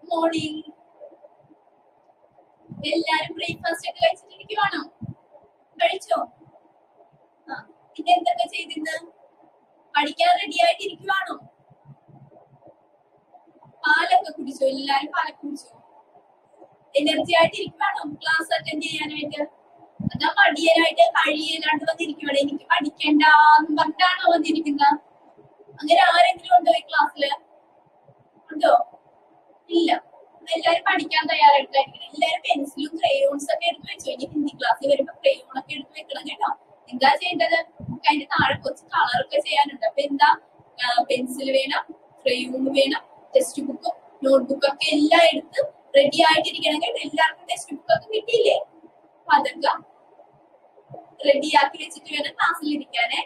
Morning എല്ലാരും breakfast ഒക്കെ കഴിച്ചിട്ടിരിക്കുവാണോ കഴിച്ചോ ആ പിന്നെ എന്തൊക്കെ ചെയ്തിന്ന് പഠിക്കാൻ റെഡി ആയിട്ടിരിക്കുവാണോ പാലൊക്കെ കുടിച്ചോ എല്ലാരും പാലൊക്കെ കുടിച്ചോ എനർജി ആയിട്ടിരിക്കുവാണോ ക്ലാസ് അറ്റൻഡ് ചെയ്യാനായിട്ട് അതാ മടിയനായിട്ട് കഴിയലാണ്ട് വന്നിരിക്കുവാണ് എനിക്ക് പഠിക്കണ്ടെന്ന് പറഞ്ഞിട്ടാണോ വന്നിരിക്കുന്നത് അങ്ങനെ ആരെങ്കിലും ഉണ്ടോ ഈ ക്ലാസ്സില് ഉണ്ടോ ഇല്ല എല്ലാരും പഠിക്കാൻ തയ്യാറായിട്ടായിരിക്കണം എല്ലാരും പെൻസിലും ക്രയോൺസ് ഒക്കെ എടുത്ത് വെച്ചോ ഇനി ഹിന്ദി ക്ലാസ്സിൽ വരുമ്പോ ക്രയോൺ ഒക്കെ എടുത്ത് വെക്കണം കേട്ടോ എന്താ ചെയ്യേണ്ടത് നമുക്ക് അതിന്റെ താഴെ കുറച്ച് കളർ ഒക്കെ ചെയ്യാനുണ്ട് അപ്പൊ എന്താ പെൻസിൽ വേണം ക്രയോൺ വേണം ടെക്സ്റ്റ് ബുക്കും നോട്ട്ബുക്കും ഒക്കെ എല്ലാം എടുത്ത് റെഡി ആയിട്ടിരിക്കണം കേട്ടോ എല്ലാവർക്കും ടെക്സ്റ്റ് ബുക്ക് ഒക്കെ കിട്ടിയില്ലേ അപ്പൊ അതൊക്കെ റെഡിയാക്കി വെച്ചിട്ട് വേണം ക്ലാസ്സിൽ ഇരിക്കാനേ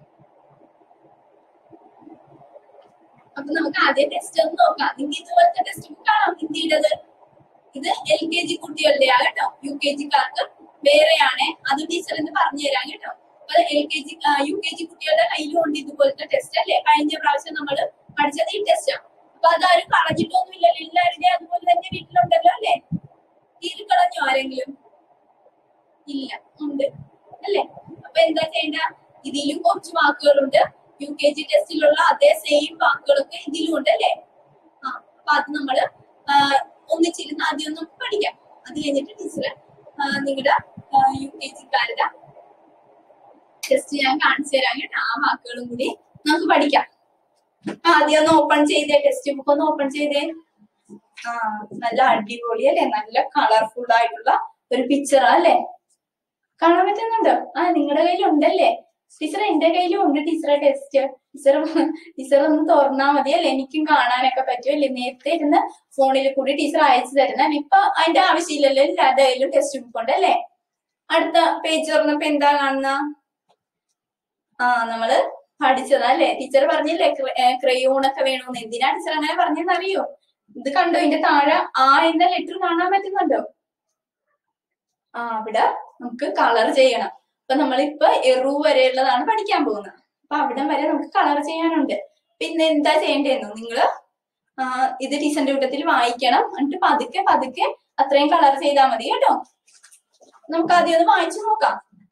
അപ്പൊ നമുക്ക് ആദ്യം ടെസ്റ്റ് ഒന്ന് നോക്കാം ഹിന്ദി ഇതുപോലത്തെ ടെക്സ്റ്റ് ബുക്ക് ആണോ ഹിന്ദിയുടേത് ഇത് എൽ കെ ജി കുട്ടികളുടെയാ കേട്ടോ യു കെ ജിക്കാർക്ക് വേറെയാണ് അത് ടീച്ചർ എന്ന് പറഞ്ഞു തരാം കേട്ടോ അപ്പൊ L K G U K G കുട്ടികളുടെ കയ്യിലും ഉണ്ട് ഇതുപോലത്തെ ടെസ്റ്റ് അല്ലേ കഴിഞ്ഞ പ്രാവശ്യം നമ്മൾ പഠിച്ചത് ഈ ടെസ്റ്റാ അപ്പൊ അതാരും കളഞ്ഞിട്ടൊന്നുമില്ലല്ലോ എല്ലാവരുടെയും അതുപോലെ തന്നെ വീട്ടിലുണ്ടല്ലോ അല്ലേ തീരെ കളഞ്ഞോ ആരെങ്കിലും ഇല്ല ഉണ്ട് അല്ലേ അപ്പൊ എന്താ ചെയ്യേണ്ട ഇതിലും കുറച്ച് വാക്കുകളുണ്ട് യു കെ ജി ടെസ്റ്റിലുള്ള അതേ സെയിം വാക്കുകളൊക്കെ ഇതിലും ഉണ്ട് അല്ലേ ആ അപ്പൊ അത് നമ്മള് ആ, ഒന്നിച്ചിരുന്ന് ആദ്യം ഒന്ന് നമുക്ക് പഠിക്കാം അത് കഴിഞ്ഞിട്ട് ടീച്ചർ നിങ്ങളുടെ യു കെ ജിക്കാരുടെ ടെസ്റ്റ് ഞാൻ കാണിച്ചു തരാം കേട്ടോ ആ വാക്കുകളും കൂടി നമുക്ക് പഠിക്കാം ആദ്യം ഒന്ന് ഓപ്പൺ ചെയ്തേ ടെക്സ്റ്റ് ബുക്ക് ഒന്ന് ഓപ്പൺ ചെയ്തേ ആ നല്ല അടിപൊളി അല്ലേ നല്ല കളർഫുൾ ആയിട്ടുള്ള ഒരു പിക്ചറാ അല്ലേ കാണാൻ പറ്റുന്നുണ്ടോ ആ നിങ്ങളുടെ കയ്യിൽ ഉണ്ടല്ലേ ടീച്ചർ എന്റെ കയ്യിലും ഉണ്ട് ടീച്ചറെ ടെസ്റ്റ് ടീച്ചർ ടീച്ചർ ഒന്ന് തുറന്നാ മതി അല്ലേ എനിക്കും കാണാനൊക്കെ പറ്റുമല്ലേ നേരത്തെ ഇരുന്ന് ഫോണിൽ കൂടി ടീച്ചർ അയച്ചു തരുന്ന ഇപ്പൊ അതിന്റെ ആവശ്യമില്ലല്ലോ എല്ലാവരുടെ കയ്യിലും ടെക്സ്റ്റ് ബുക്ക് ഉണ്ട് അല്ലേ അടുത്ത പേജ് തുറന്നപ്പോ എന്താ കാണുന്ന ആ നമ്മള് പഠിച്ചതാ അല്ലേ ടീച്ചർ പറഞ്ഞില്ലേ ക്രയോൺ ഒക്കെ വേണമെന്ന് എന്തിനാ ടീച്ചർ അങ്ങനെ പറഞ്ഞെന്ന് അറിയോ ഇത് കണ്ടോ ഇതിന്റെ താഴെ ആ എന്ന ലെറ്റർ കാണാൻ പറ്റുന്നുണ്ടോ ആ അവിടെ നമുക്ക് കളർ ചെയ്യണം അപ്പൊ നമ്മളിപ്പോ എറു വരെയുള്ളതാണ് പഠിക്കാൻ പോകുന്നത് അപ്പൊ അവിടം വരെ നമുക്ക് കളർ ചെയ്യാനുണ്ട് പിന്നെ എന്താ ചെയ്യേണ്ടതെന്നോ നിങ്ങള് ആ, ഇത് ടീച്ചറിന്റെ കൂട്ടത്തിൽ വായിക്കണം എന്നിട്ട് പതുക്കെ പതുക്കെ അത്രയും കളർ ചെയ്താൽ മതി കേട്ടോ നമുക്ക് ആദ്യം ഒന്ന് വായിച്ചു നോക്കാം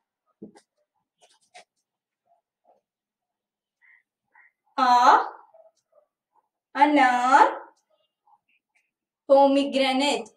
ആ അനാർ പോമിഗ്രനറ്റ്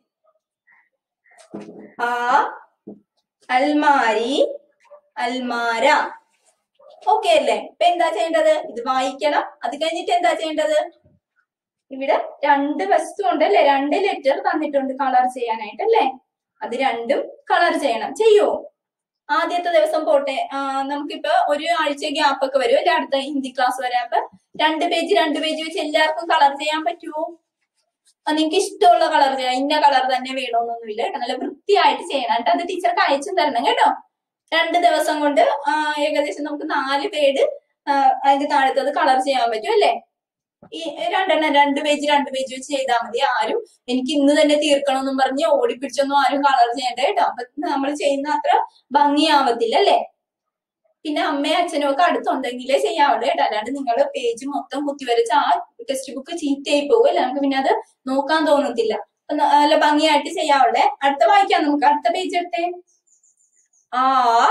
ആ അൽമാരി അൽമാര ഓക്കെ അല്ലേ ഇപ്പൊ എന്താ ചെയ്യേണ്ടത് ഇത് വായിക്കണം അത് കഴിഞ്ഞിട്ട് എന്താ ചെയ്യേണ്ടത് ഇവിടെ രണ്ട് വസ്തു ഉണ്ട് അല്ലെ രണ്ട് ലെറ്റർ തന്നിട്ടുണ്ട് കളർ ചെയ്യാനായിട്ട് അല്ലേ അത് രണ്ടും കളർ ചെയ്യണം ചെയ്യോ ആദ്യത്തെ ദിവസം പോട്ടെ ആ, നമുക്കിപ്പോ ഒരു ആഴ്ച ഗ്യാപ്പ് ഒക്കെ വരും അല്ലെ അടുത്ത ഹിന്ദി ക്ലാസ് വരാം അപ്പൊ രണ്ട് പേജ് രണ്ട് പേജ് വെച്ച് എല്ലാവർക്കും കളർ ചെയ്യാൻ പറ്റുമോ അത് നിങ്ങൾക്ക് ഇഷ്ടമുള്ള കളർ ചെയ്യാം ഇന്ന കളർ തന്നെ വേണമെന്നൊന്നുമില്ല കേട്ടോ നല്ല വൃത്തിയായിട്ട് ചെയ്യണം എന്നിട്ട് അത് ടീച്ചർക്ക് അയച്ചും തരണം കേട്ടോ രണ്ട് ദിവസം കൊണ്ട് ആ, ഏകദേശം നമുക്ക് നാല് പേര് ആ, അതിന്റെ താഴത്തത് കളർ ചെയ്യാൻ പറ്റും അല്ലേ ഈ രണ്ടെണ്ണം രണ്ട് പേജ് രണ്ട് പേജ് വെച്ച് ചെയ്താൽ മതി ആരും എനിക്ക് ഇന്ന് തന്നെ തീർക്കണം എന്നും പറഞ്ഞ് ഓടിപ്പിടിച്ചൊന്നും ആരും കളർ ചെയ്യണ്ട കേട്ടോ അപ്പൊ നമ്മൾ ചെയ്യുന്ന അത്ര ഭംഗിയാവത്തില്ല അല്ലേ പിന്നെ അമ്മയും അച്ഛനും ഒക്കെ അടുത്തുണ്ടെങ്കിലേ ചെയ്യാവുള്ളൂ കേട്ടോ അല്ലാണ്ട് നിങ്ങൾ പേജ് മൊത്തം കുത്തി വരച്ച് ആ ടെക്സ്റ്റ് ബുക്ക് ചീത്തയായി പോകും അല്ലേ നമുക്ക് പിന്നെ അത് നോക്കാൻ തോന്നത്തില്ല അപ്പൊ ന- നല്ല ഭംഗിയായിട്ട് ചെയ്യാവുള്ളേ അടുത്ത വായിക്കാം നമുക്ക് അടുത്ത പേജ് എടുത്തേ ആ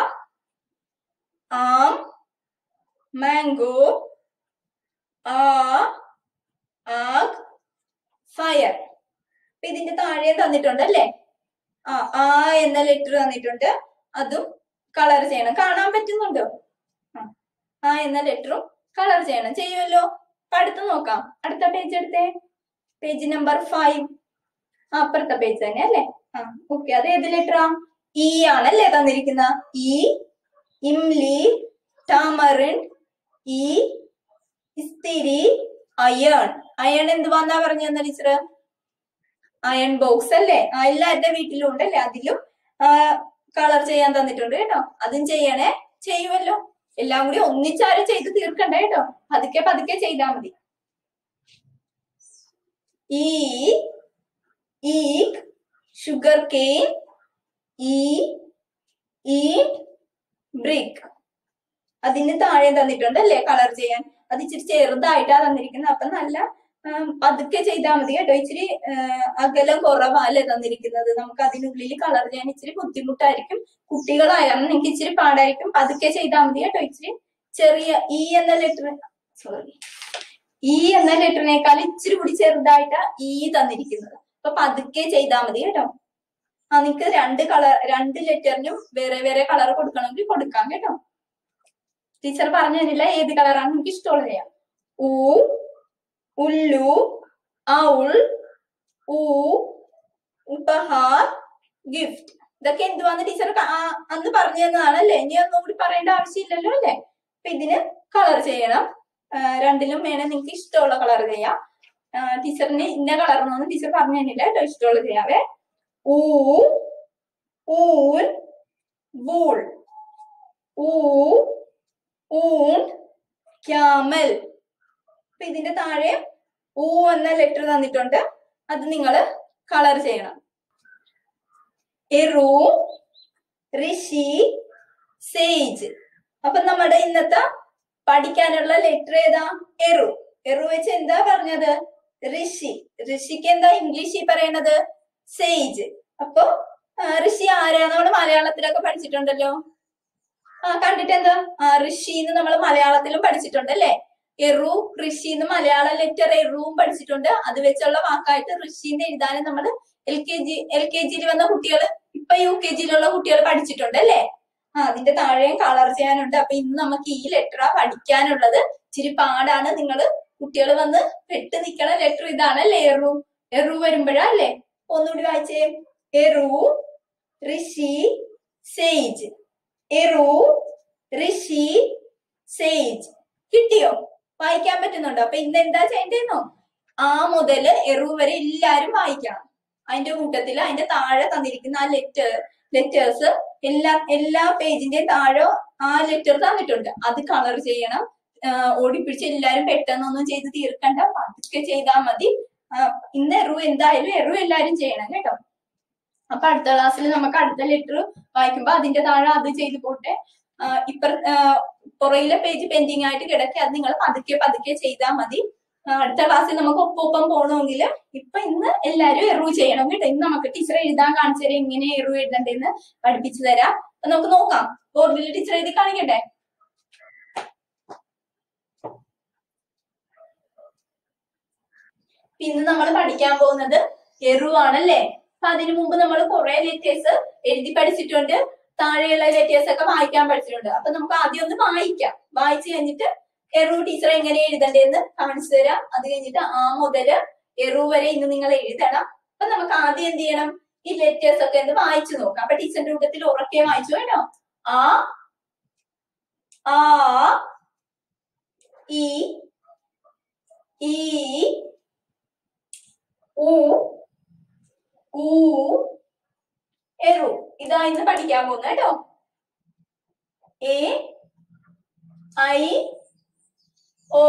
ആം മാംഗോ ആ ആഗ് ഫയർ അപ്പൊ ഇതിന്റെ താഴെ തന്നിട്ടുണ്ട് അല്ലേ ആ ആ എന്ന ലെറ്റർ തന്നിട്ടുണ്ട് അതും കളർ ചെയ്യണം കാണാൻ പറ്റുന്നുണ്ടോ ആ, ആ എന്ന ലെറ്ററും കളർ ചെയ്യണം ചെയ്യുമല്ലോ അപ്പൊ അടുത്ത് നോക്കാം അടുത്ത പേജ് എടുത്തേ പേജ് നമ്പർ ഫൈവ് ആ അപ്പുറത്തെ പേജ് തന്നെ അല്ലേ ആ ഓക്കെ അത് ഏത് ലെറ്ററാ ഇ ആണല്ലേ തന്നിരിക്കുന്ന ഇ ഇംലി ടാമറിൻ ഇ ഇസ്തിരി അയൺ അയൺ എന്തുവാന്നാ പറഞ്ഞു തന്ന ടീച്ചർ അയൺ ബോക്സ് അല്ലേ ആ എല്ലാവരുടെ വീട്ടിലും ഉണ്ട് അല്ലേ അതിലും കളർ ചെയ്യാൻ തന്നിട്ടുണ്ട് കേട്ടോ അതും ചെയ്യണേ ചെയ്യുമല്ലോ എല്ലാം കൂടി ഒന്നിച്ചാരും ചെയ്ത് തീർക്കണ്ട കേട്ടോ പതുക്കെ പതുക്കെ ചെയ്താൽ മതി E egg sugar cane E eat brick അതിന് താഴെ തന്നിട്ടുണ്ട് അല്ലേ കളർ ചെയ്യാൻ അത് ഇച്ചിരി ചെറുതായിട്ടാ തന്നിരിക്കുന്നത് അപ്പൊ നല്ല ആം, പതുക്കെ ചെയ്താൽ മതി കേട്ടോ ഇച്ചിരി ആ, അകലം കുറവല്ലേ തന്നിരിക്കുന്നത് നമുക്ക് അതിനുള്ളിൽ കളർ ചെയ്യാൻ ഇച്ചിരി ബുദ്ധിമുട്ടായിരിക്കും കുട്ടികളായ കാരണം നിങ്ങൾക്ക് ഇച്ചിരി പാടായിരിക്കും പതുക്കെ ചെയ്താൽ മതി കേട്ടോ ഇച്ചിരി ചെറിയ ഇ എന്ന ലെറ്റർ സോറി ഇ എന്ന ലെറ്ററിനേക്കാൾ ഇച്ചിരി കൂടി ചെറുതായിട്ടാ ഇ തന്നിരിക്കുന്നത് അപ്പൊ പതുക്കെ ചെയ്താൽ മതി കേട്ടോ ആ നിങ്ങക്ക് രണ്ട് കളർ രണ്ട് ലെറ്ററിനും വേറെ വേറെ കളർ കൊടുക്കണമെങ്കിൽ കൊടുക്കാം കേട്ടോ ടീച്ചർ പറഞ്ഞു തരില്ല ഏത് കളറാണ് നിങ്ങൾക്ക് ഇഷ്ടമുള്ള ചെയ്യാം ഊ ഉല്ലു ഔൾ ഊ ഉപഹാർ ഗിഫ്റ്റ് ഇതൊക്കെ എന്തുവാന്ന് ടീച്ചർ അന്ന് പറഞ്ഞു തന്നതാണ് അല്ലേ ഇനി ഒന്നും കൂടി പറയേണ്ട ആവശ്യമില്ലല്ലോ അല്ലേ അപ്പൊ ഇതിന് കളർ ചെയ്യണം ആ, രണ്ടിലും വേണേ നിങ്ങൾക്ക് ഇഷ്ടമുള്ള കളർ ചെയ്യാം ആ, ടീച്ചറിന് ഇന്ന കളർ എന്നൊന്നും ടീച്ചർ പറഞ്ഞു തന്നില്ല കേട്ടോ ഇഷ്ടമുള്ള ചെയ്യാവേ ഊ ഊൻ വൂൾ ഊ ഊൺ ക്യാമൽ അപ്പൊ ഇതിന്റെ താഴെ ഊ എന്ന ലെറ്റർ തന്നിട്ടുണ്ട് അത് നിങ്ങൾ കളർ ചെയ്യണം എറു ഋഷി സേജ് അപ്പൊ നമ്മുടെ ഇന്നത്തെ പഠിക്കാനുള്ള ലെറ്റർ ഏതാ എറു എറു വെച്ച് എന്താ പറഞ്ഞത് ഋഷി ഋഷിക്ക് എന്താ ഇംഗ്ലീഷിൽ പറയണത് സേജ് അപ്പൊ ആ, ഋഷി ആരാ നമ്മൾ മലയാളത്തിലൊക്കെ പഠിച്ചിട്ടുണ്ടല്ലോ ആ കണ്ടിട്ട് എന്താ ആ ഋഷി എന്ന് നമ്മൾ മലയാളത്തിലും പഠിച്ചിട്ടുണ്ട് അല്ലേ എറു ഋഷി എന്ന് മലയാള ലെറ്റർ എറുവും പഠിച്ചിട്ടുണ്ട് അത് വെച്ചുള്ള വാക്കായിട്ട് ഋഷി എന്ന് എഴുതാനും നമ്മൾ L K G L K ജിയിൽ വന്ന കുട്ടികൾ ഇപ്പൊ യു കെ ജിയിലുള്ള കുട്ടികൾ പഠിച്ചിട്ടുണ്ട് അല്ലേ ആ അതിന്റെ താഴെയും കളർ ചെയ്യാനുണ്ട് അപ്പൊ ഇന്ന് നമുക്ക് ഈ ലെറ്റർ പഠിക്കാനുള്ളത് ഇച്ചിരി പാടാണ് നിങ്ങൾ കുട്ടികൾ വന്ന് പെട്ട് നിൽക്കണ ലെറ്റർ ഇതാണ് അല്ലേ എറു എറു വരുമ്പോഴാ അല്ലേ ഒന്നുകൂടി വായിച്ചേ എറു ഋഷി സേജ് എറു ഋഷി സേജ് കിട്ടിയോ വായിക്കാൻ പറ്റുന്നുണ്ടോ അപ്പൊ ഇന്ന് എന്താ ചെയ്യേണ്ടതെന്നോ ആ മുതല് എറു വരെ എല്ലാരും വായിക്കണം അതിന്റെ കൂട്ടത്തിൽ അതിന്റെ താഴെ തന്നിരിക്കുന്ന ആ ലെറ്റർ ലെറ്റേഴ്സ് എല്ലാ എല്ലാ പേജിന്റെയും താഴെ ആ ലെറ്റർ തന്നിട്ടുണ്ട് അത് കളർ ചെയ്യണം ആഹ് ഓടിപ്പിടിച്ച് എല്ലാരും പെട്ടെന്നൊന്നും ചെയ്ത് തീർക്കണ്ട പതുക്കെ ചെയ്താൽ മതി ആഹ് ഇന്ന് എറു എന്തായാലും എറു എല്ലാരും ചെയ്യണം കേട്ടോ അപ്പൊ അടുത്ത ക്ലാസ്സിൽ നമുക്ക് അടുത്ത ലെറ്റർ വായിക്കുമ്പോ അതിന്റെ താഴെ അത് ചെയ്ത് പോട്ടെ ആഹ് ഇപ്പർ ആഹ് പുറയിലെ പേജ് പെൻഡിങ് ആയിട്ട് കിടക്കെ അത് നിങ്ങൾ പതുക്കെ പതുക്കെ ചെയ്താൽ മതി ആഹ് അടുത്ത ക്ലാസ്സിൽ നമുക്ക് ഒപ്പം പോകണമെങ്കിൽ ഇപ്പൊ ഇന്ന് എല്ലാരും എറു ചെയ്യണം കേട്ടോ ഇന്ന് നമുക്ക് ടീച്ചർ എഴുതാൻ കാണിച്ചു തരാം എങ്ങനെ എറു എഴുതണ്ടെന്ന് പഠിപ്പിച്ചു തരാം അപ്പൊ നമുക്ക് നോക്കാം ബോർഡിൽ ടീച്ചർ എഴുതി കാണിക്കട്ടെ ഇന്ന് നമ്മൾ പഠിക്കാൻ പോകുന്നത് എറു ആണല്ലേ അപ്പൊ അതിനു മുമ്പ് നമ്മൾ കുറെ ലെറ്റേഴ്സ് എഴുതി പഠിച്ചിട്ടുണ്ട് താഴെയുള്ള ലെറ്റേഴ്സ് ഒക്കെ വായിക്കാൻ പഠിച്ചിട്ടുണ്ട് അപ്പൊ നമുക്ക് ആദ്യം ഒന്ന് വായിക്കാം വായിച്ചു കഴിഞ്ഞിട്ട് എറു ടീച്ചർ എങ്ങനെ എഴുതണ്ടേന്ന് കാണിച്ചു തരാം അത് കഴിഞ്ഞിട്ട് ആ മുതല് എറു വരെ ഇന്ന് നിങ്ങൾ എഴുതണം അപ്പൊ നമുക്ക് ആദ്യം എന്ത് ചെയ്യണം ഈ ലെറ്റേഴ്സ് ഒക്കെ ഒന്ന് വായിച്ചു നോക്കാം അപ്പൊ ടീച്ചറിന്റെ കൂട്ടത്തിൽ ഉറക്കെ വായിച്ചു കേട്ടോ ആ ആ ഇ ഈ ഉ ഊ എറു ഇതാ ഇന്ന് പഠിക്കാൻ പോകുന്നത് കേട്ടോ എ ഐ ഓ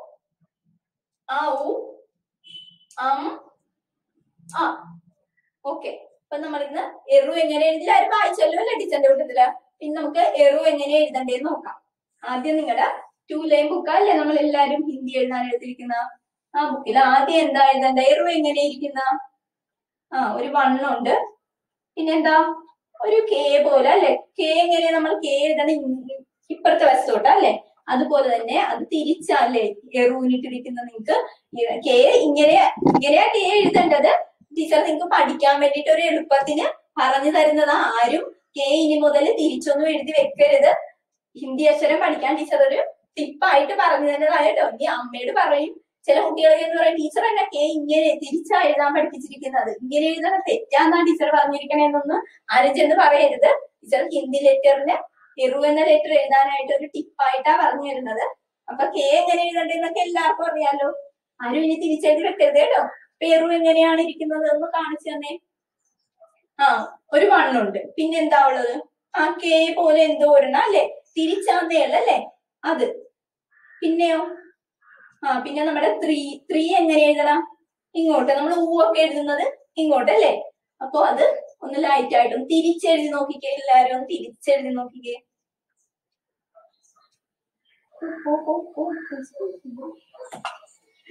ഔ അം ആ ഓക്കെ അപ്പൊ നമ്മൾ ഇന്ന് എറു എങ്ങനെ എഴുതില്ലാരും വായിച്ചല്ലോ അല്ലേ ടീച്ചറിന്റെ കൂട്ടത്തില് പിന്നെ നമുക്ക് എറു എങ്ങനെ എഴുതണ്ടേന്ന് നോക്കാം ആദ്യം നിങ്ങളുടെ ടു ലൈൻ ബുക്ക് അല്ലേ നമ്മൾ എല്ലാരും ഹിന്ദി എഴുതാൻ എടുത്തിരിക്കുന്ന ആ ബുക്കിൽ ആദ്യം എന്താ എഴുതണ്ട എറു എങ്ങനെ ഇരിക്കുന്ന ആ ഒരു വണ്ണുണ്ട് പിന്നെന്താ ഒരു കെ പോലെ അല്ലെ കെ എങ്ങനെ നമ്മൾ കെ എഴുതണ ഇ- ഇപ്പുറത്തെ വശത്തോട്ട് അല്ലെ അതുപോലെ തന്നെ അത് തിരിച്ചല്ലേ എറൂനിട്ടിരിക്കുന്ന നിങ്ങക്ക് കെ ഇങ്ങനെ ഇങ്ങനെയാ കെ എഴുതേണ്ടത് ടീച്ചർ നിങ്ങൾക്ക് പഠിക്കാൻ വേണ്ടിട്ട് ഒരു എളുപ്പത്തിന് പറഞ്ഞു തരുന്നത് ആരും കെ ഇനി മുതൽ തിരിച്ചൊന്നും എഴുതി വെക്കരുത് ഹിന്ദി അക്ഷരം പഠിക്കാൻ ടീച്ചർ ഒരു ടിപ്പായിട്ട് പറഞ്ഞു തരുന്നതാണ് കേട്ടോ ഇനി അമ്മയോട് പറയും ചില കുട്ടികളൊക്കെ എന്ന് പറയും ടീച്ചർ എന്നെ കെ ഇങ്ങനെ തിരിച്ചാ എഴുതാൻ പഠിപ്പിച്ചിരിക്കുന്നത് ഇങ്ങനെ എഴുതാൻ തെറ്റാന്നാ ടീച്ചർ പറഞ്ഞിരിക്കണേന്നൊന്നും ആരും ചെന്ന് പറയരുത് ടീച്ചർ ഹിന്ദി ലെറ്ററിന് എറു എന്ന ലെറ്റർ എഴുതാനായിട്ട് ഒരു ടിപ്പായിട്ടാ പറഞ്ഞു തരുന്നത് അപ്പൊ കെ എങ്ങനെ എഴുതണ്ടെന്നൊക്കെ എല്ലാവർക്കും അറിയാലോ ആരും ഇനി തിരിച്ചെഴുതി വെക്കരുത് കേട്ടോ അപ്പൊ എറു എങ്ങനെയാണ് ഇരിക്കുന്നത് എന്ന് കാണിച്ചു തന്നെ ആ ഒരു വണ്ണുണ്ട് പിന്നെ എന്താ ഉള്ളത് ആ കെ പോലെ എന്തോ ഒരെണ്ണം അല്ലെ തിരിച്ചാന്നേ അല്ലേ അത് പിന്നെയോ ആ പിന്നെ നമ്മുടെ ത്രീ ത്രീ എങ്ങനെ എഴുതണം ഇങ്ങോട്ട് നമ്മൾ ഊ ഒക്കെ എഴുതുന്നത് ഇങ്ങോട്ട് അല്ലേ അപ്പൊ അത് ഒന്ന് ലൈറ്റ് ആയിട്ടും തിരിച്ചെഴുതി നോക്കിക്കേ എല്ലാരും ഒന്ന് തിരിച്ചെഴുതി നോക്കിക്കേ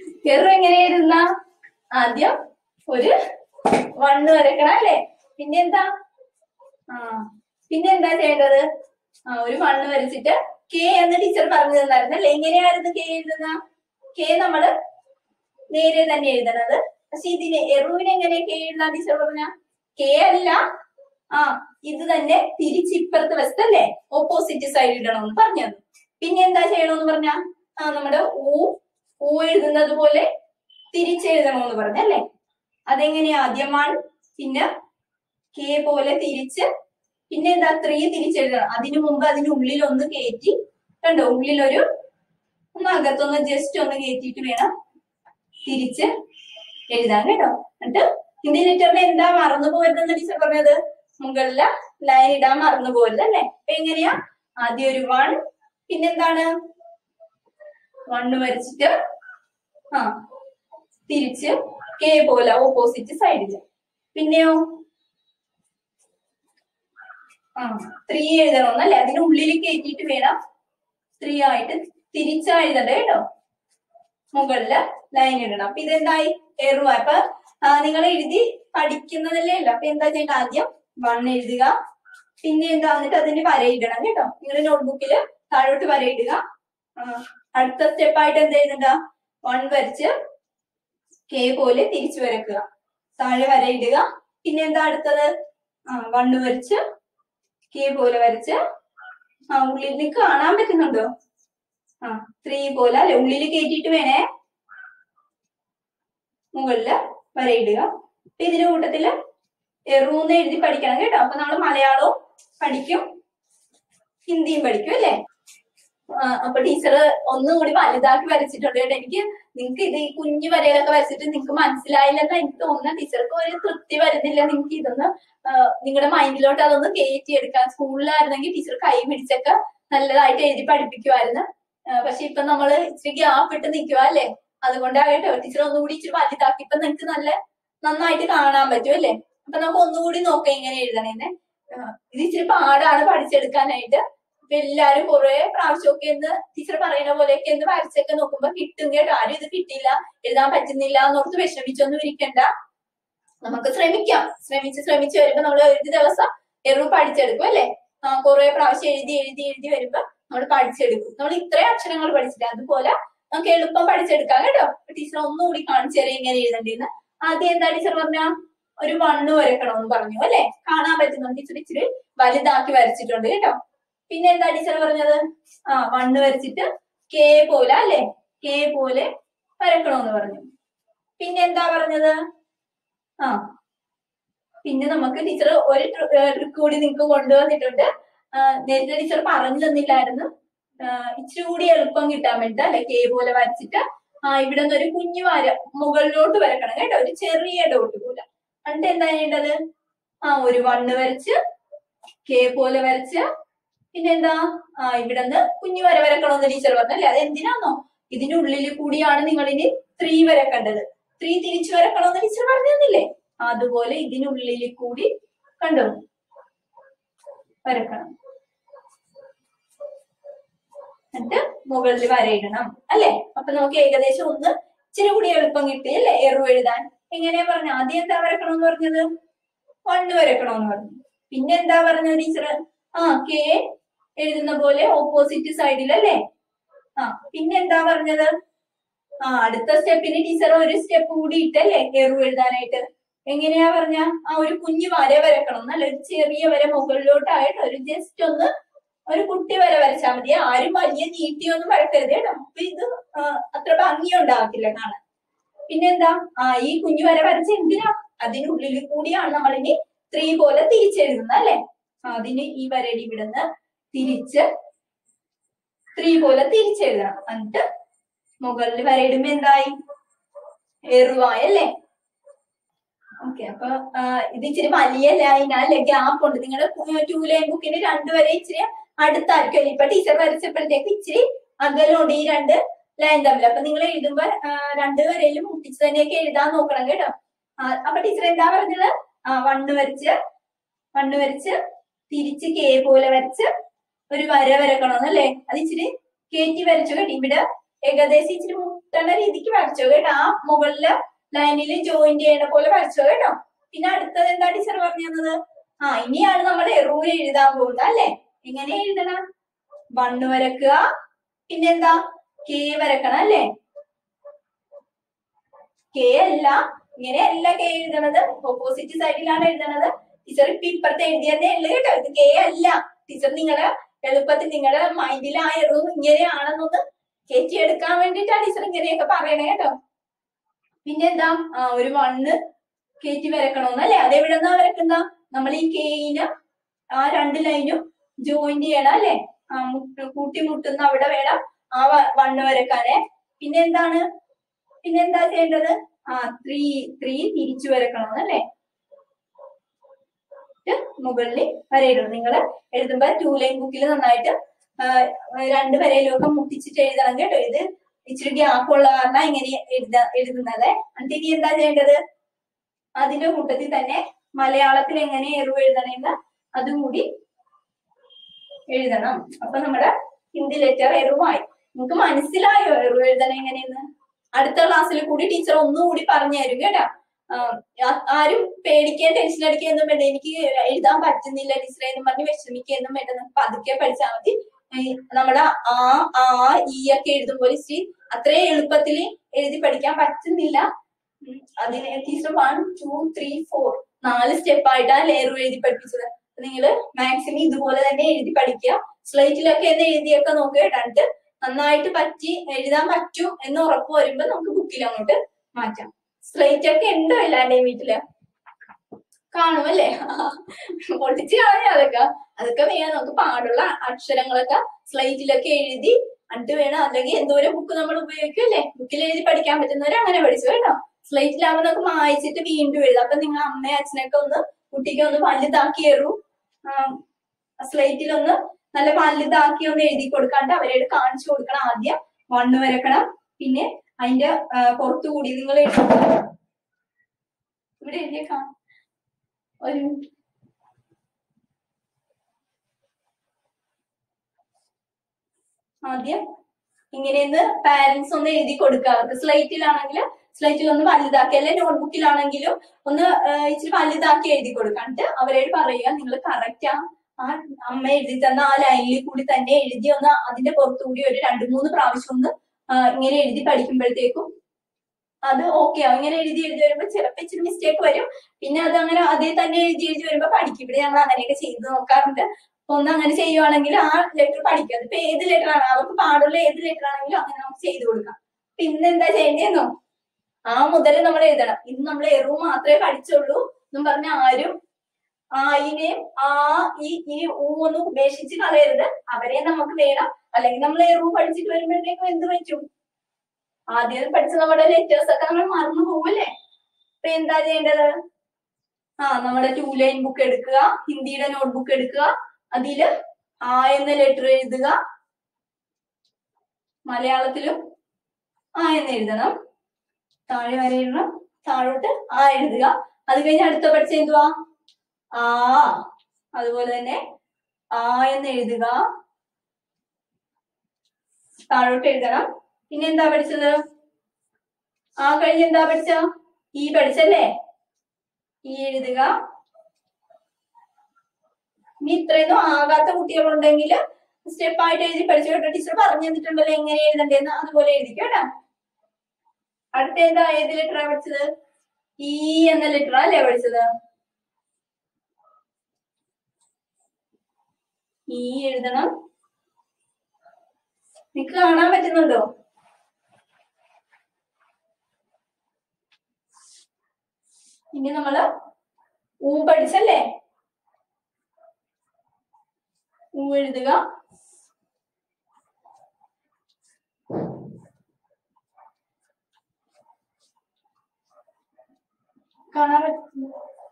എറു എങ്ങനെ എഴുതുന്ന ആദ്യം ഒരു വണ്ണ് വരക്കണം അല്ലേ പിന്നെ എന്താ ആ പിന്നെ എന്താ ചെയ്യേണ്ടത് ആ ഒരു വണ്ണ് വരച്ചിട്ട് കെ എന്ന് ടീച്ചർ പറഞ്ഞു തന്നായിരുന്നു അല്ലേ എങ്ങനെയായിരുന്നു കെ എഴുതുന്ന കെ നമ്മള് നേരെ തന്നെ എഴുതണത് പക്ഷെ ഇതിന് എറുവിന് എങ്ങനെ കെ എഴുതാൻ ടീച്ചർ പറഞ്ഞ കെ അല്ല ആ ഇത് തന്നെ തിരിച്ച് ഇപ്പുറത്തെ വശത്തല്ലേ ഓപ്പോസിറ്റ് സൈഡ് ഇടണമെന്ന് പറഞ്ഞത് പിന്നെ എന്താ ചെയ്യണമെന്ന് പറഞ്ഞ ആ നമ്മുടെ ഊ ഊ എഴുതുന്നത് പോലെ തിരിച്ചെഴുതണമെന്ന് പറഞ്ഞല്ലേ അതെങ്ങനെയാ ആദ്യം വൺ പിന്നെ കെ പോലെ തിരിച്ച് പിന്നെ എന്താ ത്രീ തിരിച്ചെഴുതണം അതിനു മുമ്പ് അതിനുള്ളിൽ ഒന്ന് കയറ്റി കണ്ടോ ഉള്ളിലൊരു ഒന്ന് അകത്തൊന്ന് ജസ്റ്റ് ഒന്ന് കയറ്റിയിട്ട് വേണം തിരിച്ച് എഴുതാൻ കേട്ടോ എന്നിട്ട് ഹിന്ദി ലെറ്ററിൽ എന്താ മറന്നു പോരുതെന്ന് ടീച്ചർ പറഞ്ഞത് മുകളില് ലൈൻ ഇടാൻ മറന്നു പോരുത് അല്ലേ അപ്പൊ എങ്ങനെയാ ആദ്യം ഒരു വൺ പിന്നെന്താണ് വണ്ണ് വരച്ചിട്ട് ആ തിരിച്ച് കെ പോലെ ഓപ്പോസിറ്റ് സൈഡില് പിന്നെയോ ആ ത്രീ എഴുതണമെന്നല്ലേ അതിനുള്ളിൽ കയറ്റിയിട്ട് വേണം ത്രീ ആയിട്ട് തിരിച്ചാ എഴുതണ്ടേ കേട്ടോ മുകളില് ലൈൻ ഇടണം അപ്പൊ ഇതെന്തായി എറുവ അപ്പൊ നിങ്ങൾ എഴുതി പഠിക്കുന്നതല്ലേ അല്ല അപ്പൊ എന്താ ചെയ്യേണ്ട ആദ്യം വൺ എഴുതുക പിന്നെ എന്താ എന്നിട്ട് അതിന് വരയിടണം കേട്ടോ നിങ്ങളുടെ നോട്ട്ബുക്കിൽ താഴോട്ട് വരയിടുക ആ, അടുത്ത സ്റ്റെപ്പായിട്ട് എന്ത് എഴുതണ്ട വൺ വരച്ച് കെ പോലെ തിരിച്ചു വരക്കുക താഴെ വരയിടുക പിന്നെ എന്താ അടുത്തത് ആ വണ്ണ് വരച്ച് കെ പോലെ വരച്ച് ആ ഉള്ളിൽ നിങ്ങൾക്ക് കാണാൻ പറ്റുന്നുണ്ടോ ആ ത്രീ പോലെ അല്ലെ ഉള്ളിൽ കയറ്റിയിട്ട് വേണേ മുകളില് വരയിടുക അപ്പൊ ഇതിന്റെ കൂട്ടത്തില് എറൂന്ന് എഴുതി പഠിക്കണം കേട്ടോ അപ്പൊ നമ്മൾ മലയാളവും പഠിക്കും ഹിന്ദിയും പഠിക്കും അല്ലേ ആ, അപ്പൊ ടീച്ചർ ഒന്നും കൂടി വലുതാക്കി വരച്ചിട്ടുണ്ട് കേട്ടോ എനിക്ക് നിങ്ങക്ക് ഇത് ഈ കുഞ്ഞു വരകളൊക്കെ വരച്ചിട്ട് നിങ്ങക്ക് മനസ്സിലായില്ലെന്ന് എനിക്ക് തോന്നുന്ന ടീച്ചർക്ക് ഒരു തൃപ്തി വരുന്നില്ല നിങ്ങൾക്ക് ഇതൊന്ന് നിങ്ങളുടെ മൈൻഡിലോട്ട് അതൊന്ന് കയറ്റി എടുക്കാൻ സ്കൂളിലായിരുന്നെങ്കിൽ ടീച്ചർ കൈ പിടിച്ചൊക്കെ നല്ലതായിട്ട് എഴുതി പഠിപ്പിക്കുമായിരുന്നു ആ, പക്ഷെ ഇപ്പൊ നമ്മള് ഇച്ചിരി ഗ്യാപ്പ് ഇട്ട് നിൽക്കുക അല്ലേ അതുകൊണ്ടാകട്ടോ ടീച്ചർ ഒന്നുകൂടി ഇച്ചിരി വലുതാക്കി ഇപ്പൊ നിങ്ങക്ക് നല്ല നന്നായിട്ട് കാണാൻ പറ്റും അല്ലേ അപ്പൊ നമുക്ക് ഒന്നുകൂടി നോക്കാം എങ്ങനെ എഴുതണേന്ന് ആ, ഇത് ഇച്ചിരി പാടാണ് പഠിച്ചെടുക്കാനായിട്ട് അപ്പൊ എല്ലാരും കുറെ പ്രാവശ്യമൊക്കെ എന്ന് ടീച്ചർ പറയുന്ന പോലെയൊക്കെ എന്ന് വരച്ചൊക്കെ നോക്കുമ്പോ കിട്ടും കേട്ടോ ആരും ഇത് കിട്ടില്ല എഴുതാൻ പറ്റുന്നില്ല എന്നോർത്ത് വിഷമിച്ചൊന്നും ഇരിക്കണ്ട നമുക്ക് ശ്രമിക്കാം ശ്രമിച്ച് ശ്രമിച്ച് വരുമ്പോ നമ്മൾ ഒരു ദിവസം എറു പഠിച്ചെടുക്കും അല്ലെ ആ കുറെ പ്രാവശ്യം എഴുതി എഴുതി എഴുതി വരുമ്പോ നമ്മൾ പഠിച്ചെടുക്കും നമ്മൾ ഇത്രയും അക്ഷരങ്ങൾ പഠിച്ചില്ല അതുപോലെ നമുക്ക് എളുപ്പം പഠിച്ചെടുക്കാം കേട്ടോ ടീച്ചർ ഒന്നുകൂടി കാണിച്ചു തരാം ഇങ്ങനെ എഴുതണ്ടേന്ന് ആദ്യം എന്താ ടീച്ചർ പറഞ്ഞ ഒരു വണ്ണ് വരക്കണമെന്ന് പറഞ്ഞു അല്ലെ കാണാൻ പറ്റുന്നുണ്ട് ടീച്ചർ ഇച്ചിരി വലുതാക്കി വരച്ചിട്ടുണ്ട് കേട്ടോ പിന്നെ എന്താ ടീച്ചർ പറഞ്ഞത് ആ വണ്ണ് വരച്ചിട്ട് കെ പോലെ അല്ലെ കെ പോലെ വരക്കണമെന്ന് പറഞ്ഞു പിന്നെ എന്താ പറഞ്ഞത് ആ പിന്നെ നമുക്ക് ടീച്ചർ ഒരു ട്രിക്ക് കൂടി നിങ്ങൾക്ക് കൊണ്ടുവന്നിട്ടുണ്ട് ആ, നേരത്തെ ടീച്ചർ പറഞ്ഞു തന്നില്ലായിരുന്നു ആ, ഇച്ചിരി കൂടി എളുപ്പം കിട്ടാൻ വേണ്ടിട്ട് അല്ലെ കെ പോലെ വരച്ചിട്ട് ആ ഇവിടെ നിന്ന് ഒരു കുഞ്ഞു വര മുകളിലോട്ട് വരക്കണം കേട്ടോ ഒരു ചെറിയ ഡോട്ട് പോലെ എന്നിട്ട് എന്താ ചെയ്യേണ്ടത് ആ ഒരു വണ്ണ് വരച്ച് കെ പോലെ വരച്ച് പിന്നെന്താ ആ ഇവിടെ നിന്ന് കുഞ്ഞു വര വരക്കണമെന്ന് ടീച്ചർ പറഞ്ഞല്ലേ അത് എന്തിനാന്നോ ഇതിനുള്ളിൽ കൂടിയാണ് നിങ്ങൾ ഇനി ത്രീ വരക്കേണ്ടത് ത്രീ തിരിച്ചു വരക്കണമെന്ന് ടീച്ചർ പറഞ്ഞു തന്നില്ലേ അതുപോലെ ഇതിനുള്ളിൽ കൂടി കണ്ടോ വരക്കണം എന്നിട്ട് മുകളിൽ വരയിടണം അല്ലെ അപ്പൊ നമുക്ക് ഏകദേശം ഒന്ന് ഇച്ചിരി കൂടി എളുപ്പം കിട്ടി അല്ലെ എറു എഴുതാൻ എങ്ങനെയാ പറഞ്ഞ ആദ്യം എന്താ വരക്കണമെന്ന് പറഞ്ഞത് വണ്ണ് വരക്കണമെന്ന് പറഞ്ഞു പിന്നെ എന്താ പറഞ്ഞത് ടീച്ചർ ആ കെ എഴുതുന്ന പോലെ ഓപ്പോസിറ്റ് സൈഡിൽ അല്ലേ ആ പിന്നെ എന്താ പറഞ്ഞത് ആ അടുത്ത സ്റ്റെപ്പിന് ടീച്ചർ ഒരു സ്റ്റെപ്പ് കൂടി ഇട്ടല്ലേ എറു എഴുതാനായിട്ട് എങ്ങനെയാ പറഞ്ഞ ആ ഒരു കുഞ്ഞു വര വരക്കണം എന്നല്ല ഒരു ചെറിയ വര മുകളിലോട്ടായിട്ട് ഒരു ജസ്റ്റ് ഒന്ന് ഒരു കുട്ടി വര വരച്ചാൽ മതി ആരും വലിയ നീട്ടിയൊന്നും വരക്കരുത് കേട്ടോ അപ്പൊ ഇത് ആ, അത്ര ഭംഗി ഉണ്ടാകത്തില്ല കാണാൻ പിന്നെന്താ ആ ഈ കുഞ്ഞു വര വരച്ച എന്തിനാ അതിനുള്ളിൽ കൂടിയാണ് നമ്മൾ ഇനി ത്രീ പോലെ തിരിച്ചെഴുതുന്നത് അല്ലെ അതിന് ഈ വരയുടെ ഇവിടുന്ന് തിരിച്ച് ത്രീ പോലെ തിരിച്ചെഴുതണം എന്നിട്ട് മുകളിൽ വരയിടുമ്പോ എന്തായി എറുവായല്ലേ ഓക്കെ അപ്പൊ ആ, ഇത് ഇച്ചിരി വലിയ ലൈൻ അല്ലെ ഗ്യാപ്പ് ഉണ്ട് നിങ്ങളുടെ ടൂ ലൈൻ ബുക്കിന് രണ്ടുവരെ ഇച്ചിരി അടുത്തായിരിക്കും ഇപ്പൊ ടീച്ചർ വരച്ചപ്പോഴത്തേക്ക് ഇച്ചിരി അകലുണ്ട് ഈ രണ്ട് ലൈൻ തമ്മിൽ അപ്പൊ നിങ്ങൾ എഴുതുമ്പോ ആ, രണ്ടുവരെയും മുട്ടിച്ച് തന്നെയൊക്കെ എഴുതാൻ നോക്കണം കേട്ടോ ആ, അപ്പൊ ടീച്ചർ എന്താ പറഞ്ഞത് ആ വണ്ണ് വരച്ച് വണ്ണ് വരച്ച് തിരിച്ച് കെ പോലെ വരച്ച് ഒരു വര വരക്കണമെന്നല്ലേ അത് ഇച്ചിരി കയറ്റി വരച്ചു കേട്ടോ ഇവിടെ ഏകദേശം ഇച്ചിരി കിട്ടുന്ന രീതിക്ക് വരച്ചോ കേട്ടോ ആ മുകളിലെ ലൈനിൽ ജോയിന്റ് ചെയ്യണ പോലെ വരച്ചോ കേട്ടോ പിന്നെ അടുത്തത് എന്താ ടീച്ചർ പറഞ്ഞു തന്നത് ആ ഇനിയാണ് നമ്മൾ എറൂര് എഴുതാൻ പോകുന്നത് അല്ലെ എങ്ങനെ എഴുതണം വണ്ണ് വരക്കുക പിന്നെന്താ കെ വരക്കണം അല്ലേ കെ അല്ല ഇങ്ങനെ അല്ല കെ എഴുതണത് ഓപ്പോസിറ്റ് സൈഡിലാണ് എഴുതണത് ടീച്ചർ ഇപ്പൊ ഇപ്പുറത്തെ എഴുതിയതേ ഉള്ളു കേട്ടോ ഇത് കെ അല്ല ടീച്ചർ നിങ്ങളെ എളുപ്പത്തിൽ നിങ്ങളുടെ മൈൻഡിൽ ആ എറു ഇങ്ങനെയാണെന്നൊന്ന് കയറ്റിയെടുക്കാൻ വേണ്ടിയിട്ടാണ് ടീച്ചർ ഇങ്ങനെയൊക്കെ പറയണേ കേട്ടോ പിന്നെന്താ ആ ഒരു വണ്ണ് കയറ്റി വരക്കണമെന്ന് അല്ലെ അതെവിടെന്നാ വരക്കുന്ന നമ്മൾ ഈ കെയിന് ആ രണ്ട് ലൈനും ജോയിന്റ് ചെയ്യണം അല്ലെ ആ മുട്ട് കൂട്ടിമുട്ടുന്ന അവിടെ വേണം ആ വ- വണ്ണ് വരക്കാനെ പിന്നെ എന്താണ് പിന്നെന്താ ചെയ്യേണ്ടത് ആ ത്രീ ത്രീ തിരിച്ചു വരക്കണം അല്ലേ മുകളിൽ വരയിടും നിങ്ങൾ എഴുതുമ്പോ ടൂ ലൈൻ ബുക്കിൽ നന്നായിട്ട് ആ, രണ്ട് വരയിലും ഒക്കെ മുട്ടിച്ചിട്ട് എഴുതണം കേട്ടോ ഇത് ഇച്ചിരി ഗ്യാപ്പ് ഉള്ള കാരണം ഇങ്ങനെ എഴുത എഴുതുന്നത് എന്നിട്ട് ഇനി എന്താ ചെയ്യേണ്ടത് അതിന്റെ കൂട്ടത്തിൽ തന്നെ മലയാളത്തിൽ എങ്ങനെ എറിവ് എഴുതണമെന്ന് അതും കൂടി എഴുതണം അപ്പൊ നമ്മുടെ ഹിന്ദി ലെറ്റർ എറിവായി നിങ്ങൾക്ക് മനസ്സിലായോ എറിവ് എഴുതണം എങ്ങനെയെന്ന് അടുത്ത ക്ലാസ്സിൽ കൂടി ടീച്ചർ ഒന്നുകൂടി പറഞ്ഞു തരും കേട്ടോ ആ, ആ- ആരും പേടിക്കാൻ ടെൻഷൻ അടിക്കുകയൊന്നും വേണ്ട എനിക്ക് എഴുതാൻ പറ്റുന്നില്ല ടീച്ചറെ എന്ന് പറഞ്ഞ് വിഷമിക്കുകയൊന്നും വേണ്ട നമുക്ക് പതുക്കെ പഠിച്ചാൽ മതി ഈ നമ്മുടെ ആ ആ ഈ ഒക്കെ എഴുതുമ്പോൾ ഇച്ചിരി അത്രയും എളുപ്പത്തിൽ എഴുതി പഠിക്കാൻ പറ്റുന്നില്ല ഉം, അതിന് teacher one two three four നാല് സ്റ്റെപ്പ് ആയിട്ടാണ് ലെയർ എഴുതി പഠിപ്പിച്ചത് നിങ്ങൾ മാക്സിമം ഇതുപോലെ തന്നെ എഴുതി പഠിക്കുക സ്ലേറ്റിലൊക്കെ എന്ന് എഴുതിയൊക്കെ നോക്കുക കേട്ടോ നന്നായിട്ട് പറ്റി എഴുതാൻ പറ്റും എന്ന് ഉറപ്പ് വരുമ്പോ നമുക്ക് ബുക്കിൽ അങ്ങോട്ട് മാറ്റാം സ്ലേറ്റ് ഒക്കെ ഉണ്ടോ എല്ലാവരുടെയും വീട്ടില് കാണുമല്ലേ പൊട്ടിച്ച് കളയാ അതൊക്കെ അതൊക്കെ വേണം നമുക്ക് പാടുള്ള അക്ഷരങ്ങളൊക്കെ സ്ലേറ്റിലൊക്കെ എഴുതി എന്നിട്ട് വേണം അല്ലെങ്കിൽ എന്തോരം ബുക്ക് നമ്മൾ ഉപയോഗിക്കും അല്ലേ ബുക്കിൽ എഴുതി പഠിക്കാൻ പറ്റുന്നവർ അങ്ങനെ പഠിച്ചു കേട്ടോ സ്ലേറ്റിലാവുമ്പോൾ നമുക്ക് മായിച്ചിട്ട് വീണ്ടും എഴുതാം അപ്പൊ നിങ്ങൾ അമ്മയും അച്ഛനൊക്കെ ഒന്ന് കുട്ടിക്ക് ഒന്ന് വലുതാക്കി എറു സ്ലേറ്റിലൊന്ന് നല്ല വലുതാക്കി ഒന്ന് എഴുതി കൊടുക്കാണ്ട് അവരോട് കാണിച്ചു കൊടുക്കണം ആദ്യം മണ്ണ് വരക്കണം പിന്നെ അതിന്റെ ആ, പുറത്തുകൂടി നിങ്ങൾ ഇവിടെ എഴുതിയേക്കാം ഒരു minute. ആദ്യം ഇങ്ങനെയൊന്ന് പാരന്റ്സ് ഒന്ന് എഴുതി കൊടുക്കുക അവർക്ക് സ്ലൈറ്റിലാണെങ്കിൽ സ്ലൈറ്റിൽ ഒന്ന് വലുതാക്കി അല്ലെ നോട്ട്ബുക്കിലാണെങ്കിലും ഒന്ന് ആ, ഇച്ചിരി വലുതാക്കി എഴുതി കൊടുക്കാണ്ട് അവരോട് പറയുക നിങ്ങൾ കറക്റ്റ് ആ ആ അമ്മ എഴുതി തന്ന ആ ലൈനിൽ കൂടി തന്നെ എഴുതി ഒന്ന് അതിന്റെ പുറത്തുകൂടി ഒരു രണ്ട് മൂന്ന് പ്രാവശ്യം ഒന്ന് ആ, ഇങ്ങനെ എഴുതി പഠിക്കുമ്പോഴത്തേക്കും അത് ഓക്കെ ആവും ഇങ്ങനെ എഴുതി എഴുതി വരുമ്പോ ചിലപ്പോ ഇച്ചിരി മിസ്റ്റേക്ക് വരും പിന്നെ അത് അങ്ങനെ അതേ തന്നെ എഴുതി എഴുതി വരുമ്പോ പഠിക്കും ഇവിടെ ഞങ്ങൾ അങ്ങനെയൊക്കെ ചെയ്ത് നോക്കാറുണ്ട് അപ്പൊ ഒന്ന് അങ്ങനെ ചെയ്യുവാണെങ്കിൽ ആ ലെറ്റർ പഠിക്കും അതിപ്പോ ഏത് ലെറ്റർ ആണ് അവർക്ക് പാടുള്ള ഏത് ലെറ്റർ ആണെങ്കിലും അങ്ങനെ നമുക്ക് ചെയ്തു കൊടുക്കാം പിന്നെ എന്താ ചെയ്യേണ്ടതെന്നോ ആ മുതൽ നമ്മൾ എഴുതണം ഇന്ന് നമ്മൾ എറു മാത്രമേ പഠിച്ചുള്ളൂ എന്നും പറഞ്ഞ ആരും ആയിനെയും ആ ഈ ഈ ഊ ഒന്നും ഉപേക്ഷിച്ച് കളയരുത് അവരെ നമുക്ക് വേണം അല്ലെങ്കിൽ നമ്മൾ എറു പഠിച്ചിട്ട് വരുമ്പോഴത്തേക്കും എന്ത് പറ്റും ആദ്യം പഠിച്ച നമ്മുടെ ലെറ്റേഴ്സ് ഒക്കെ നമ്മൾ മറന്നു പോവല്ലേ അപ്പൊ എന്താ ചെയ്യേണ്ടത് ആ നമ്മുടെ ടൂ ലൈൻ ബുക്ക് എടുക്കുക ഹിന്ദിയുടെ നോട്ട്ബുക്ക് എടുക്കുക അതില് ആ എന്ന ലെറ്റർ എഴുതുക മലയാളത്തിലും ആ എന്ന് എഴുതണം താഴെ വരെ എഴുതണം താഴോട്ട് ആ എഴുതുക അത് കഴിഞ്ഞ് അടുത്ത പഠിച്ച എന്തുവാ ആ അതുപോലെ തന്നെ ആ എന്ന് എഴുതുക താഴോട്ട് എഴുതണം പിന്നെ എന്താ പഠിച്ചത് ആ കഴിഞ്ഞ് എന്താ പഠിച്ച ഈ പഠിച്ചല്ലേ ഈ എഴുതുക ഇനി ഇത്രയൊന്നും ആകാത്ത കുട്ടികളുണ്ടെങ്കിൽ സ്റ്റെപ്പ് ആയിട്ട് എഴുതി പഠിച്ചു കേട്ടോ ടീച്ചർ പറഞ്ഞു തന്നിട്ടുണ്ടല്ലോ എങ്ങനെ എഴുതണ്ടേന്ന് അതുപോലെ എഴുതിക്കോ കേട്ടോ അടുത്ത എന്താ ഏത് ലെറ്ററാ പഠിച്ചത് ഈ എന്ന ലെറ്റർ അല്ലേ പഠിച്ചത് ഈ എഴുതണം നിനക്ക് കാണാൻ പറ്റുന്നുണ്ടോ ഇനി നമ്മള് ഊ പഠിച്ചല്ലേ ഊ എഴുതുക കാണാൻ പറ്റുന്നു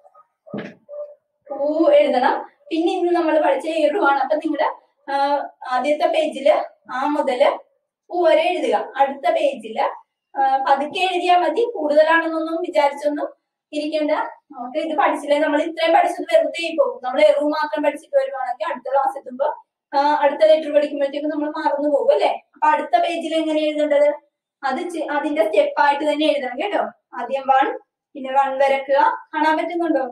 ഊ എഴുതണം പിന്നെ ഇന്ന് നമ്മൾ പഠിച്ച എറുവാണ് അപ്പൊ നിങ്ങളുടെ ആദ്യത്തെ പേജില് ആ മുതല് ഊ വരെ എഴുതുക അടുത്ത പേജില് ആ, പതുക്കെ എഴുതിയാൽ മതി കൂടുതലാണെന്നൊന്നും വിചാരിച്ചൊന്നും ഇരിക്കേണ്ട നമുക്ക് ഇത് പഠിച്ചില്ലേ നമ്മൾ ഇത്രയും പഠിച്ചത് വെറുതെ പോകും നമ്മൾ എറു മാത്രം പഠിച്ചിട്ട് വരുവാണെങ്കിൽ അടുത്ത ക്ലാസ് എത്തുമ്പോ ആ, അടുത്ത ലെറ്റർ പഠിക്കുമ്പോഴത്തേക്കും നമ്മൾ മറന്നു പോകും അല്ലെ അപ്പൊ അടുത്ത പേജിൽ എങ്ങനെ എഴുതേണ്ടത് അത് ചെ- അതിന്റെ സ്റ്റെപ്പ് ആയിട്ട് തന്നെ എഴുതണം കേട്ടോ ആദ്യം വൺ പിന്നെ വൺ വരക്കുക കാണാൻ പറ്റുന്നുണ്ടോ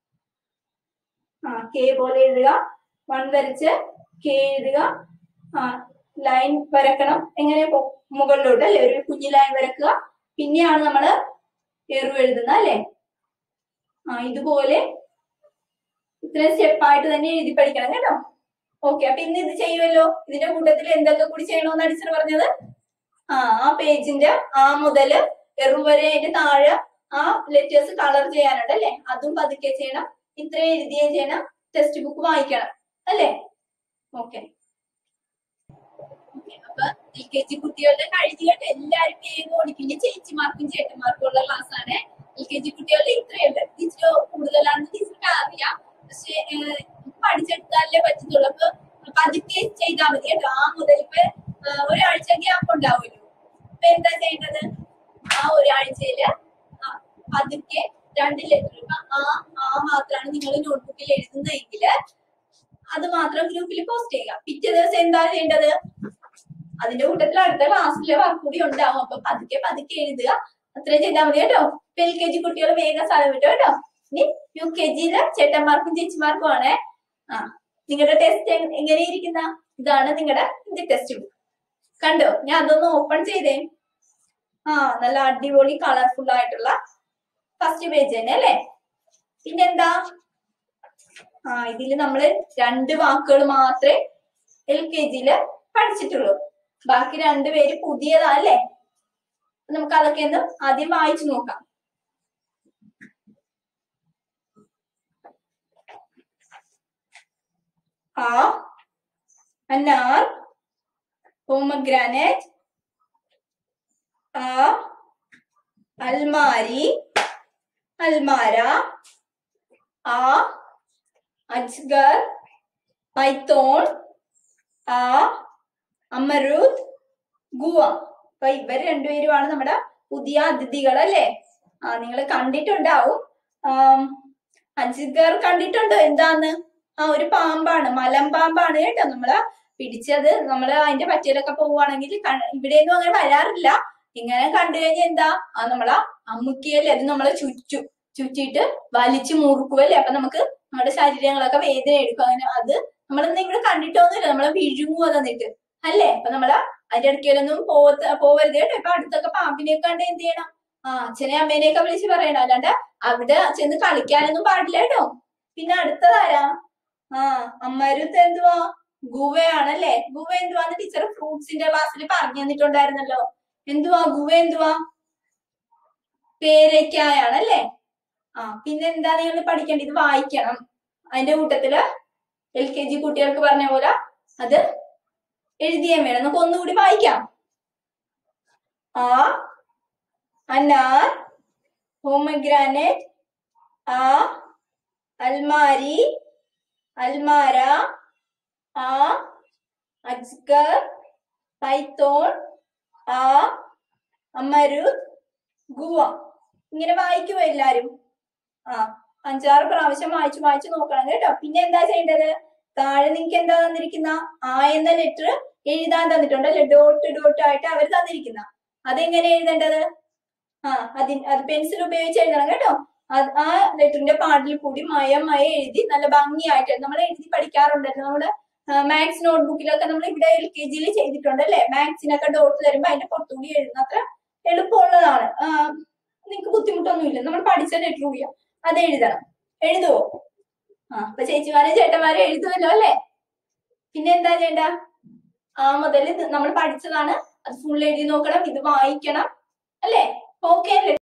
ആ കെ പോലെ എഴുതുക വൺ വരച്ച് കെ എഴുതുക ആ ലൈൻ വരക്കണം എങ്ങനെ പോ- മുകളിലോട്ട് അല്ലെ ഒരു കുഞ്ഞു ലൈൻ വരക്കുക പിന്നെയാണ് നമ്മള് എറു എഴുതുന്നത് അല്ലെ ആ ഇതുപോലെ ഇത്രയും സ്റ്റെപ്പായിട്ട് തന്നെ എഴുതി പഠിക്കണം കേട്ടോ ഓക്കെ അപ്പൊ ഇന്ന് ഇത് ചെയ്യുമല്ലോ ഇതിന്റെ കൂട്ടത്തിൽ എന്തൊക്കെ കൂടി ചെയ്യണമെന്ന് അടിച്ചർ പറഞ്ഞത് ആ ആ പേജിന്റെ ആ മുതല് എറു വരെ അതിന്റെ താഴെ ആ ലെറ്റേഴ്സ് കളർ ചെയ്യാനുണ്ട് അല്ലെ അതും പതുക്കെ ചെയ്യണം ഇത്രയും എഴുതിയേ ചെയ്യണം ടെക്സ്റ്റ് ബുക്ക് വായിക്കണം അല്ലേ ഓക്കെ അപ്പൊ എൽ കെ ജി കുട്ടികളുടെ കഴിഞ്ഞിട്ട് എല്ലാരും വേഗം ഓടിക്കില്ല ചേച്ചിമാർക്കും ചേട്ടന്മാർക്കും ഉള്ള ക്ലാസ് ആണ് എൽ കെ ജി കുട്ടികളുടെ ഇത്രയുണ്ട് ടീച്ചർ കൂടുതലാണെന്ന് ടീച്ചർക്ക് അറിയാം പക്ഷെ ഏഹ്, പഠിച്ചെടുത്താലേ പറ്റത്തുള്ളൂ അപ്പൊ പതുക്കെ ചെയ്താൽ മതി കേട്ടോ ആ മുതൽ ഇപ്പൊ ഏഹ്, ഒരാഴ്ച ഗ്യാപ്പ് ഉണ്ടാവുമല്ലോ അപ്പൊ എന്താ ചെയ്യേണ്ടത് ആ ഒരാഴ്ചയില് ആ, പതുക്കെ രണ്ട് ലെറ്റർ ആ ആ മാത്രമാണ് നിങ്ങൾ നോട്ട്ബുക്കിൽ എഴുതുന്നതെങ്കിൽ അത് മാത്രം ഗ്രൂപ്പിൽ പോസ്റ്റ് ചെയ്യുക പിറ്റേ ദിവസം എന്താ ചെയ്യേണ്ടത് അതിന്റെ കൂട്ടത്തിൽ അടുത്ത ക്ലാസ്സിലെ വർക്ക് കൂടി ഉണ്ടാവും അപ്പൊ പതുക്കെ പതുക്കെ എഴുതുക അത്രയും ചെയ്താൽ മതി കേട്ടോ ഇപ്പൊ എൽ കെ ജി കുട്ടികൾ വേഗം സ്ഥലം വിട്ടു കേട്ടോ ഇനി യു കെ ജിയിലെ ചേട്ടന്മാർക്കും ചേച്ചിമാർക്കും ആണ് ആ നിങ്ങളുടെ ടെസ്റ്റ് എങ്ങനെ ഇരിക്കുന്ന ഇതാണ് നിങ്ങളുടെ ഹിന്ദി ടെസ്റ്റ് ബുക്ക് കണ്ടോ ഞാൻ അതൊന്ന് ഓപ്പൺ ചെയ്തേ ആ നല്ല അടിപൊളി കളർഫുൾ ആയിട്ടുള്ള ഫസ്റ്റ് പേജ് തന്നെ അല്ലേ പിന്നെന്താ ആ ഇതിൽ നമ്മള് രണ്ട് വാക്കുകൾ മാത്രമേ എൽ കെ ജിയില് പഠിച്ചിട്ടുള്ളൂ ബാക്കി രണ്ടുപേര് പുതിയതാ അല്ലേ നമുക്ക് അതൊക്കെ ഒന്ന് ആദ്യം വായിച്ചു നോക്കാം ആ അനാർ pomegranate ആ അൽമാരി അൽമാര ആ അജ്ഗർ പൈത്തോൺ ആ അമരൂദ് ഗുവ അപ്പൊ ഇവർ രണ്ടുപേരുമാണ് നമ്മുടെ പുതിയ അതിഥികൾ അല്ലേ ആ നിങ്ങൾ കണ്ടിട്ടുണ്ടാവും ആം, അജ്ഗർ കണ്ടിട്ടുണ്ടോ എന്താന്ന് ആ ഒരു പാമ്പാണ് മലമ്പാമ്പാണ് കേട്ടോ നമ്മള് പിടിച്ചത് നമ്മള് അതിന്റെ പറ്റിയലൊക്കെ പോവുകയാണെങ്കിൽ ഇവിടെയൊന്നും അങ്ങനെ വരാറില്ല ഇങ്ങനെ കണ്ടു കഴിഞ്ഞാൽ എന്താ ആ നമ്മളെ അമ്മുക്കിയല്ലേ അത് നമ്മളെ ചുറ്റു ചുറ്റിയിട്ട് വലിച്ചു മുറുക്കുമല്ലേ അപ്പൊ നമുക്ക് നമ്മുടെ ശരീരങ്ങളൊക്കെ വേദന എടുക്കും അങ്ങനെ അത് നമ്മളൊന്നും ഇവിടെ കണ്ടിട്ടൊന്നുമില്ല നമ്മളെ വിഴുങ്ങുക തന്നിട്ട് അല്ലേ അപ്പൊ നമ്മള് അതിന്റെ ഇടയ്ക്കൊന്നും പോവത്ത പോവരുത് കേട്ടോ ഇപ്പൊ അടുത്തൊക്കെ പാമ്പിനെ കണ്ട് എന്ത് ചെയ്യണം ആ അച്ഛനെ അമ്മേനെയൊക്കെ വിളിച്ച് പറയണം അല്ലാണ്ട് അവിടെ ചെന്ന് കളിക്കാനൊന്നും പാടില്ല കേട്ടോ പിന്നെ അടുത്തതാരാ ആ അമ്മരുത്ത് എന്തുവാ ഗുവയാണല്ലേ ഗുവ എന്തുവാന്ന് ടീച്ചർ ഫ്രൂട്ട്സിന്റെ ക്ലാസ്സിൽ പറഞ്ഞു തന്നിട്ടുണ്ടായിരുന്നല്ലോ എന്തുവാ ഗുവ എന്തുവാ പേരയ്ക്കായാണല്ലേ ആ പിന്നെ എന്താ നിങ്ങൾ പഠിക്കേണ്ടത് ഇത് വായിക്കണം അതിന്റെ കൂട്ടത്തില് എൽ കെ ജി കുട്ടികൾക്ക് പറഞ്ഞ പോലെ അത് എഴുതിയാൻ വേണം നമുക്ക് ഒന്നുകൂടി വായിക്കാം ആ അനാർ ഹോമഗ്രാനറ്റ് ആ അൽമാരി അൽമാര ആ അജ്ഗർ പൈത്തോൺ ആ അമരുദ് ഗുവ ഇങ്ങനെ വായിക്കുമോ എല്ലാരും ആ അഞ്ചാറ് പ്രാവശ്യം വായിച്ചു വായിച്ചു നോക്കണം കേട്ടോ പിന്നെ എന്താ ചെയ്യേണ്ടത് താഴെ നിങ്ങൾക്ക് എന്താ തന്നിരിക്കുന്ന ആ എന്ന ലെറ്റർ എഴുതാൻ തന്നിട്ടുണ്ട് അല്ലെ ഡോട്ട് ഡോട്ട് ആയിട്ട് അവർ തന്നിരിക്കുന്ന അതെങ്ങനെ എഴുതേണ്ടത് ആ അതിന് അത് പെൻസിൽ ഉപയോഗിച്ച് എഴുതണം കേട്ടോ അത് ആ ലെറ്ററിന്റെ പാടിൽ കൂടി മയം മയ എഴുതി നല്ല ഭംഗിയായിട്ട് നമ്മൾ എഴുതി പഠിക്കാറുണ്ടല്ലോ നമ്മുടെ മാത്സ് നോട്ട്ബുക്കിലൊക്കെ നമ്മൾ ഇവിടെ എൽ കെ ജിയിൽ ചെയ്തിട്ടുണ്ട് അല്ലെ മാത്സിനൊക്കെ ഡോട്ട് തരുമ്പോ അതിന്റെ പുറത്തുകൂടി എഴുതുന്ന അത്ര എളുപ്പമുള്ളതാണ് നിങ്ങൾക്ക് ബുദ്ധിമുട്ടൊന്നുമില്ല നമ്മൾ പഠിച്ച ലെറ്റർ കൂടിയ അത് എഴുതണം എഴുതുവോ ആ അപ്പൊ ചേച്ചിമാരെ ചേട്ടന്മാരെ എഴുതുമല്ലോ അല്ലേ പിന്നെ എന്താ ചെയ്യണ്ട ആ മുതൽ നമ്മൾ പഠിച്ചതാണ് അത് ഫുൾ എഴുതി നോക്കണം ഇത് വായിക്കണം അല്ലേ ഓക്കെ അല്ലേ